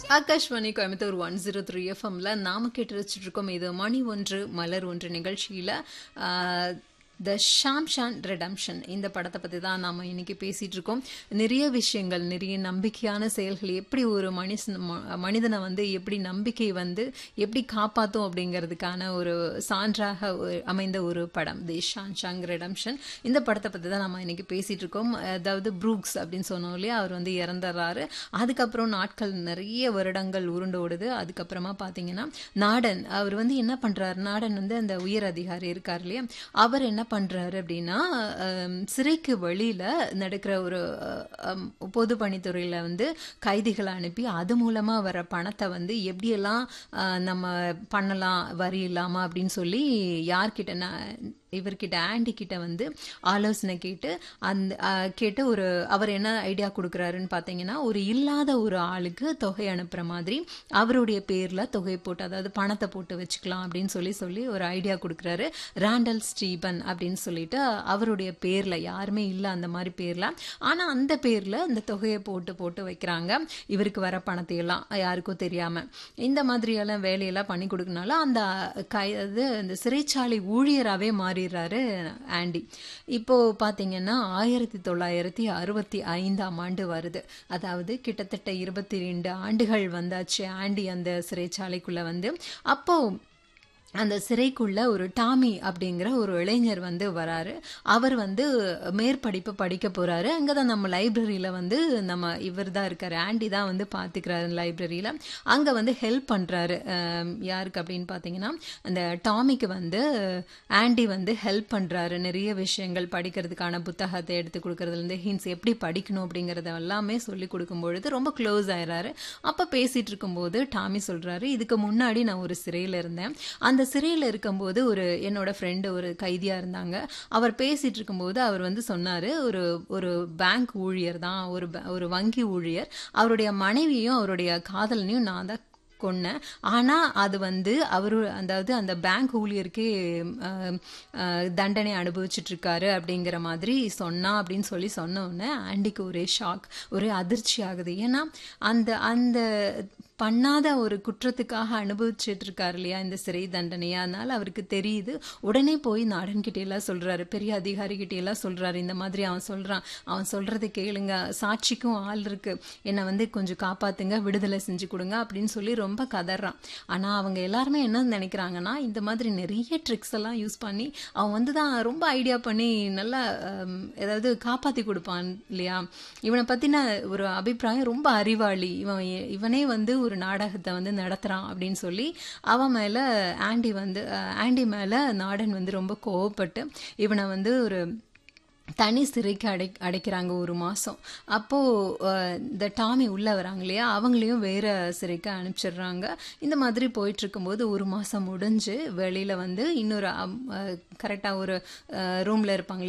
Akashvani Coimbatore one zero three எஃப்எம்ல நாம கேட்டு வச்சுட்டு இருக்கோம் இது மணி ஒன்று மலர் ஒன்று நிகழ்ச்சியில த ஷாம்ஷான் ரெடம்ஷன் இந்த படத்தை பற்றி தான் நாம் இன்னைக்கு பேசிகிட்டு இருக்கோம் நிறைய விஷயங்கள் நிறைய நம்பிக்கையான செயல்கள் எப்படி ஒரு மனுஷன் மனிதனை வந்து எப்படி நம்பிக்கை வந்து எப்படி காப்பாற்றும் அப்படிங்கிறதுக்கான ஒரு சான்றாக அமைந்த ஒரு படம் தி ஷான்ஷாங் ரெடம்ஷன் இந்த படத்தை பற்றி தான் நம்ம இன்னைக்கு பேசிகிட்டு இருக்கோம் அதாவது ப்ரூக்ஸ் அப்படின்னு சொன்னோம் இல்லையா அவர் வந்து இறந்துடுறாரு அதுக்கப்புறம் நாட்கள் நிறைய வருடங்கள் உருண்டு ஓடுது அதுக்கப்புறமா பார்த்தீங்கன்னா நாடன் அவர் வந்து என்ன பண்ணுறாரு நாடன் வந்து அந்த உயர் அதிகாரி இருக்கார் இல்லையா அவர் என்ன பண்றாரு அப்படின்னா சிறைக்கு வெளியில நடக்கிற ஒரு பொது பணித்துறையில வந்து கைதிகளை அனுப்பி அது மூலமா வர பணத்தை வந்து எப்படியெல்லாம் நம்ம பண்ணலாம் வரி இல்லாம அப்படின்னு சொல்லி யார்கிட்ட இவர்கிட்ட ஆண்டி கிட்ட வந்து ஆலோசனை கேட்டு அந்த கேட்டு ஒரு அவர் என்ன ஐடியா கொடுக்குறாருன்னு பார்த்தீங்கன்னா ஒரு இல்லாத ஒரு ஆளுக்கு தொகை அனுப்புற மாதிரி அவருடைய பேர்ல தொகை போட்டு அதாவது பணத்தை போட்டு வச்சுக்கலாம் அப்படின்னு சொல்லி சொல்லி ஒரு ஐடியா கொடுக்குறாரு ராண்டல் ஸ்டீபன் அப்படின்னு சொல்லிட்டு அவருடைய பேர்ல யாருமே இல்லை அந்த மாதிரி பேர்ல ஆனா அந்த பேர்ல இந்த தொகையை போட்டு போட்டு வைக்கிறாங்க இவருக்கு வர பணத்தை எல்லாம் யாருக்கும் தெரியாம இந்த மாதிரியெல்லாம் வேலையெல்லாம் பண்ணி கொடுக்கனால அந்த கை அது இந்த சிறைச்சாலை ஊழியராகவே மாறி மாறிடுறாரு ஆண்டி இப்போ பாத்தீங்கன்னா ஆயிரத்தி தொள்ளாயிரத்தி அறுபத்தி ஐந்தாம் ஆண்டு வருது அதாவது கிட்டத்தட்ட இருபத்தி ரெண்டு ஆண்டுகள் வந்தாச்சு ஆண்டி அந்த சிறைச்சாலைக்குள்ள வந்து அப்போ அந்த சிறைக்குள்ள ஒரு டாமி அப்படிங்கிற ஒரு இளைஞர் வந்து வராரு அவர் வந்து மேற்படிப்பு படிக்க போறாரு அங்கதான் நம்ம லைப்ரரியில வந்து நம்ம இவர் தான் இருக்காரு ஆண்டி தான் வந்து பாத்துக்கிறாரு லைப்ரரியில அங்க வந்து ஹெல்ப் பண்றாரு யாருக்கு அப்படின்னு பாத்தீங்கன்னா அந்த டாமிக்கு வந்து ஆண்டி வந்து ஹெல்ப் பண்றாரு நிறைய விஷயங்கள் படிக்கிறதுக்கான புத்தகத்தை எடுத்து கொடுக்கறதுல இருந்து ஹின்ஸ் எப்படி படிக்கணும் அப்படிங்கறத எல்லாமே சொல்லி கொடுக்கும் பொழுது ரொம்ப க்ளோஸ் ஆயிடுறாரு அப்ப பேசிட்டு இருக்கும்போது டாமி சொல்றாரு இதுக்கு முன்னாடி நான் ஒரு சிறையில இருந்தேன் அந்த அந்த சிறையில் இருக்கும்போது ஒரு என்னோட ஃப்ரெண்டு ஒரு கைதியா இருந்தாங்க அவர் பேசிட்டு இருக்கும்போது அவர் வந்து சொன்னாரு ஒரு ஒரு பேங்க் ஊழியர் தான் ஒரு ஒரு வங்கி ஊழியர் அவருடைய மனைவியும் அவருடைய காதலனையும் நான் தான் கொன்னேன் ஆனா அது வந்து அவரு அதாவது அந்த பேங்க் ஊழியருக்கே தண்டனை அனுபவிச்சுட்டு இருக்காரு அப்படிங்கிற மாதிரி சொன்னா அப்படின்னு சொல்லி சொன்ன உடனே ஆண்டிக்கு ஒரே ஷாக் ஒரே அதிர்ச்சி ஆகுது ஏன்னா அந்த அந்த பண்ணாத ஒரு குற்றத்துக்காக அனுபவிச்சுட்டு இருக்காரு இல்லையா இந்த சிறை தண்டனையா அதனால அவருக்கு தெரியுது உடனே போய் நாடன் கிட்ட எல்லாம் சொல்றாரு பெரிய அதிகாரி கிட்ட எல்லாம் சொல்றாரு இந்த மாதிரி அவன் சொல்றான் அவன் சொல்றது கேளுங்க சாட்சிக்கும் ஆள் இருக்கு என்னை வந்து கொஞ்சம் காப்பாத்துங்க விடுதலை செஞ்சு கொடுங்க அப்படின்னு சொல்லி ரொம்ப கதறான் ஆனா அவங்க எல்லாருமே என்ன நினைக்கிறாங்கன்னா இந்த மாதிரி நிறைய ட்ரிக்ஸ் எல்லாம் யூஸ் பண்ணி அவன் வந்து தான் ரொம்ப ஐடியா பண்ணி நல்லா ஏதாவது காப்பாத்தி கொடுப்பான் இல்லையா இவனை பத்தின ஒரு அபிப்பிராயம் ரொம்ப அறிவாளி இவன் இவனே வந்து ஒரு நாடகத்தை வந்து நடத்துறான் அப்படின்னு சொல்லி அவன் மேல ஆண்டி வந்து ஆண்டி மேல நாடன் வந்து ரொம்ப கோவப்பட்டு இவனை வந்து ஒரு தனி சிறைக்கு அடை அடைக்கிறாங்க ஒரு மாதம் அப்போது இந்த டாமி உள்ளே வராங்க இல்லையா அவங்களையும் வேற சிறைக்கு அனுப்பிச்சிடுறாங்க இந்த மாதிரி போயிட்டு இருக்கும்போது ஒரு மாதம் முடிஞ்சு வெளியில் வந்து இன்னொரு கரெக்டாக ஒரு ரூமில் இருப்பாங்க